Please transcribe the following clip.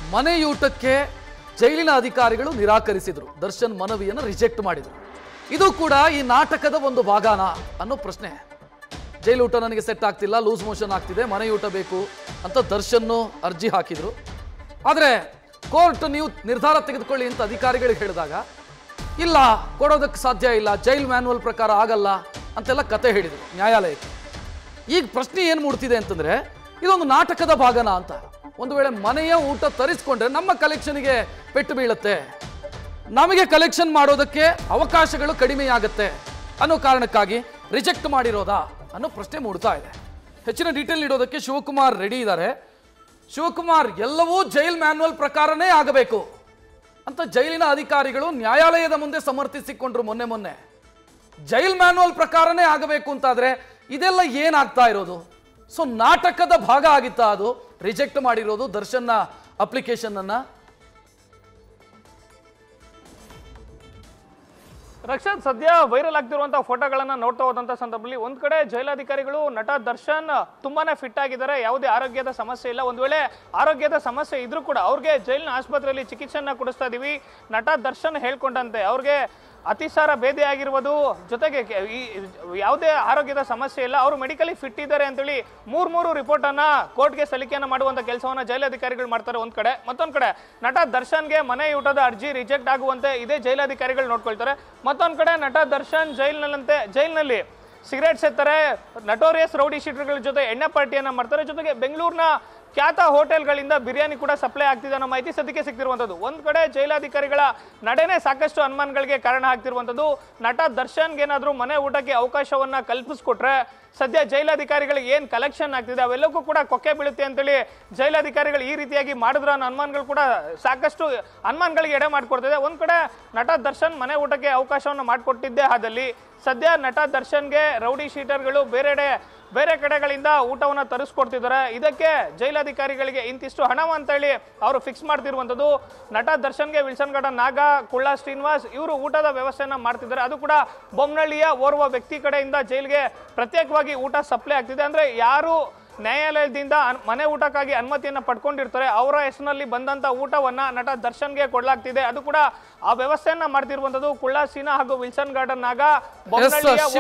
ಮನೆಯೂಟಕ್ಕೆ ಜೈಲಿನ ಅಧಿಕಾರಿಗಳು ನಿರಾಕರಿಸಿದರು ದರ್ಶನ್ ಮನವಿಯನ್ನು ರಿಜೆಕ್ಟ್ ಮಾಡಿದರು ಇದು ಕೂಡ ಈ ನಾಟಕದ ಒಂದು ಭಾಗನ ಅನ್ನೋ ಪ್ರಶ್ನೆ ಜೈಲೂಟ ನನಗೆ ಸೆಟ್ ಆಗ್ತಿಲ್ಲ ಲೂಸ್ ಮೋಷನ್ ಆಗ್ತಿದೆ ಮನೆಯೂಟ ಬೇಕು ಅಂತ ದರ್ಶನ್ನು ಅರ್ಜಿ ಹಾಕಿದರು ಆದರೆ ಕೋರ್ಟ್ ನೀವು ನಿರ್ಧಾರ ತೆಗೆದುಕೊಳ್ಳಿ ಅಂತ ಅಧಿಕಾರಿಗಳಿಗೆ ಹೇಳಿದಾಗ ಇಲ್ಲ ಕೊಡೋದಕ್ಕೆ ಸಾಧ್ಯ ಇಲ್ಲ ಜೈಲ್ ಮ್ಯಾನ್ಯಲ್ ಪ್ರಕಾರ ಆಗಲ್ಲ ಅಂತೆಲ್ಲ ಕತೆ ಹೇಳಿದರು ನ್ಯಾಯಾಲಯಕ್ಕೆ ಈಗ ಪ್ರಶ್ನೆ ಏನು ಮೂಡ್ತಿದೆ ಅಂತಂದ್ರೆ ಇದೊಂದು ನಾಟಕದ ಭಾಗನ ಅಂತ ಒಂದು ವೇಳೆ ಮನೆಯ ಊಟ ತರಿಸ್ಕೊಂಡ್ರೆ ನಮ್ಮ ಕಲೆಕ್ಷನ್ಗೆ ಪೆಟ್ಟು ಬೀಳುತ್ತೆ ನಮಗೆ ಕಲೆಕ್ಷನ್ ಮಾಡೋದಕ್ಕೆ ಅವಕಾಶಗಳು ಕಡಿಮೆಯಾಗುತ್ತೆ ಅನ್ನೋ ಕಾರಣಕ್ಕಾಗಿ ರಿಜೆಕ್ಟ್ ಮಾಡಿರೋದಾ ಅನ್ನೋ ಪ್ರಶ್ನೆ ಮೂಡ್ತಾ ಇದೆ ಹೆಚ್ಚಿನ ಡೀಟೇಲ್ ನೀಡೋದಕ್ಕೆ ಶಿವಕುಮಾರ್ ರೆಡಿ ಇದ್ದಾರೆ ಶಿವಕುಮಾರ್ ಎಲ್ಲವೂ ಜೈಲ್ ಮ್ಯಾನ್ಯಲ್ ಪ್ರಕಾರನೇ ಆಗಬೇಕು ಅಂತ ಜೈಲಿನ ಅಧಿಕಾರಿಗಳು ನ್ಯಾಯಾಲಯದ ಮುಂದೆ ಸಮರ್ಥಿಸಿಕೊಂಡ್ರು ಮೊನ್ನೆ ಮೊನ್ನೆ ಜೈಲ್ ಮ್ಯಾನ್ಯಲ್ ಪ್ರಕಾರನೇ ಆಗಬೇಕು ಅಂತಾದ್ರೆ ಇದೆಲ್ಲ ಏನಾಗ್ತಾ ಇರೋದು ಸೊ ನಾಟಕದ ಭಾಗ ಆಗಿತ್ತಾ ಅದು ರಿಜೆಕ್ಟ್ ಮಾಡಿರೋದು ದರ್ಶನ್ನ ಅಪ್ಲಿಕೇಶನ್ ಅನ್ನ ರಕ್ಷಾತ್ ಸದ್ಯ ವೈರಲ್ ಆಗ್ತಿರುವಂತಹ ಫೋಟೋಗಳನ್ನ ನೋಡ್ತಾ ಹೋದಂತ ಸಂದರ್ಭದಲ್ಲಿ ಒಂದ್ ಕಡೆ ಜೈಲಾಧಿಕಾರಿಗಳು ನಟ ದರ್ಶನ್ ತುಂಬಾನೇ ಫಿಟ್ ಆಗಿದ್ದಾರೆ ಯಾವುದೇ ಆರೋಗ್ಯದ ಸಮಸ್ಯೆ ಇಲ್ಲ ಒಂದ್ ವೇಳೆ ಆರೋಗ್ಯದ ಸಮಸ್ಯೆ ಇದ್ರೂ ಕೂಡ ಅವ್ರಿಗೆ ಜೈಲಿನ ಆಸ್ಪತ್ರೆಯಲ್ಲಿ ಚಿಕಿತ್ಸೆಯನ್ನ ಕೊಡಿಸ್ತಾ ಇದೀವಿ ನಟ ದರ್ಶನ್ ಹೇಳ್ಕೊಂಡಂತೆ ಅವ್ರಿಗೆ ಅತಿಸಾರ ಭೇದಿ ಆಗಿರ್ಬೋದು ಜೊತೆಗೆ ಕೆ- ಈ ಯಾವುದೇ ಆರೋಗ್ಯದ ಸಮಸ್ಯೆ ಇಲ್ಲ ಅವರು ಮೆಡಿಕಲಿ ಫಿಟ್ ಇದ್ದಾರೆ ಅಂತೇಳಿ ಮೂರ್ ಮೂರು ರಿಪೋರ್ಟ್ ಅನ್ನ ಕೋರ್ಟ್ಗೆ ಸಲ್ಲಿಕೆಯನ್ನ ಮಾಡುವಂತ ಕೆಲಸವನ್ನ ಜೈಲಾಧಿಕಾರಿಗಳು ಮಾಡ್ತಾರೆ ಒಂದ್ ಕಡೆ ಮತ್ತೊಂದ್ ಕಡೆ ನಟ ದರ್ಶನ್ಗೆ ಮನೆ ಊಟದ ಅರ್ಜಿ ರಿಜೆಕ್ಟ್ ಆಗುವಂತೆ ಇದೇ ಜೈಲಾಧಿಕಾರಿಗಳು ನೋಡ್ಕೊಳ್ತಾರೆ ಮತ್ತೊಂದ್ ಕಡೆ ನಟ ದರ್ಶನ್ ಜೈಲ್ನಲ್ಲಂತೆ ಜೈಲ್ನಲ್ಲಿ ಸಿಗರೇಟ್ ಸೇರ್ತಾರೆ ನಟೋರಿಯಸ್ ರೌಡಿ ಶೀಟರ್ಗಳ ಜೊತೆ ಎಣ್ಣೆ ಪಾರ್ಟಿಯನ್ನ ಮಾಡ್ತಾರೆ ಜೊತೆಗೆ ಬೆಂಗಳೂರಿನ ಖ್ಯಾತ ಹೋಟೆಲ್ಗಳಿಂದ ಬಿರಿಯಾನಿ ಕೂಡ ಸಪ್ಲೈ ಆಗ್ತಿದೆ ಅನ್ನೋ ಮಾಹಿತಿ ಸದ್ಯಕ್ಕೆ ಸಿಗ್ತಿರುವಂಥದ್ದು ಒಂದ್ ಕಡೆ ಜೈಲಾಧಿಕಾರಿಗಳ ನಡೆನೆ ಸಾಕಷ್ಟು ಅನುಮಾನಗಳಿಗೆ ಕಾರಣ ಆಗ್ತಿರುವಂಥದ್ದು ನಟ ದರ್ಶನ್ಗೆ ಏನಾದರೂ ಮನೆ ಊಟಕ್ಕೆ ಅವಕಾಶವನ್ನ ಕಲ್ಪಿಸ್ಕೊಟ್ರೆ ಸದ್ಯ ಜೈಲಾಧಿಕಾರಿಗಳಿಗೆ ಏನ್ ಕಲೆಕ್ಷನ್ ಆಗ್ತಿದೆ ಅವೆಲ್ಲಕ್ಕೂ ಕೂಡ ಕೊಕ್ಕೆ ಬೀಳುತ್ತೆ ಅಂತೇಳಿ ಜೈಲಾಧಿಕಾರಿಗಳು ಈ ರೀತಿಯಾಗಿ ಮಾಡಿದ್ರ ಅನ್ನೋ ಅನುಮಾನಗಳು ಕೂಡ ಸಾಕಷ್ಟು ಅನುಮಾನಗಳಿಗೆ ಎಡೆ ಮಾಡಿಕೊಡ್ತಿದೆ ಒಂದ್ ಕಡೆ ನಟ ದರ್ಶನ್ ಮನೆ ಊಟಕ್ಕೆ ಅವಕಾಶವನ್ನು ಮಾಡಿಕೊಟ್ಟಿದ್ದೇ ಆದಲ್ಲಿ ಸದ್ಯ ನಟ ದರ್ಶನ್ಗೆ ರೌಡಿ ಶೀಟರ್ಗಳು ಬೇರೆಡೆ ಬೇರೆ ಕಡೆಗಳಿಂದ ಊಟವನ್ನು ತರಿಸ್ಕೊಡ್ತಿದ್ದಾರೆ ಇದಕ್ಕೆ ಜೈಲಾಧಿಕಾರಿಗಳಿಗೆ ಇಂತಿಷ್ಟು ಹಣವ ಅಂತ ಹೇಳಿ ಅವರು ಫಿಕ್ಸ್ ಮಾಡ್ತಿರುವಂಥದ್ದು ನಟ ದರ್ಶನ್ಗೆ ವಿಲ್ಸನ್ ಗಾರ್ಡನ್ ನಾಗ ಕುಳ್ಳ ಶ್ರೀನಿವಾಸ್ ಇವರು ಊಟದ ವ್ಯವಸ್ಥೆಯನ್ನ ಮಾಡ್ತಿದ್ದಾರೆ ಅದು ಕೂಡ ಬೊಮ್ಮನಹಳ್ಳಿಯ ಓರ್ವ ವ್ಯಕ್ತಿ ಕಡೆಯಿಂದ ಜೈಲಿಗೆ ಪ್ರತ್ಯೇಕವಾಗಿ ಊಟ ಸಪ್ಲೈ ಆಗ್ತಿದೆ ಅಂದ್ರೆ ಯಾರು ನ್ಯಾಯಾಲಯದಿಂದ ಅನ್- ಮನೆ ಊಟಕ್ಕಾಗಿ ಅನುಮತಿಯನ್ನ ಪಡ್ಕೊಂಡಿರ್ತಾರೆ ಅವರ ಹೆಸರಿನಲ್ಲಿ ಬಂದಂತ ಊಟವನ್ನ ನಟ ದರ್ಶನ್ಗೆ ಕೊಡಲಾಗ್ತಿದೆ ಅದು ಕೂಡ ಆ ವ್ಯವಸ್ಥೆಯನ್ನ ಮಾಡ್ತಿರುವಂತದ್ದು ಕುಳ್ಳ ಸೀನಾ ಹಾಗೂ ವಿಲ್ಸನ್ ಗಾರ್ಡನ್ ನಾಗ ಬೊಮ್ಮನಹಳ್ಳಿಯ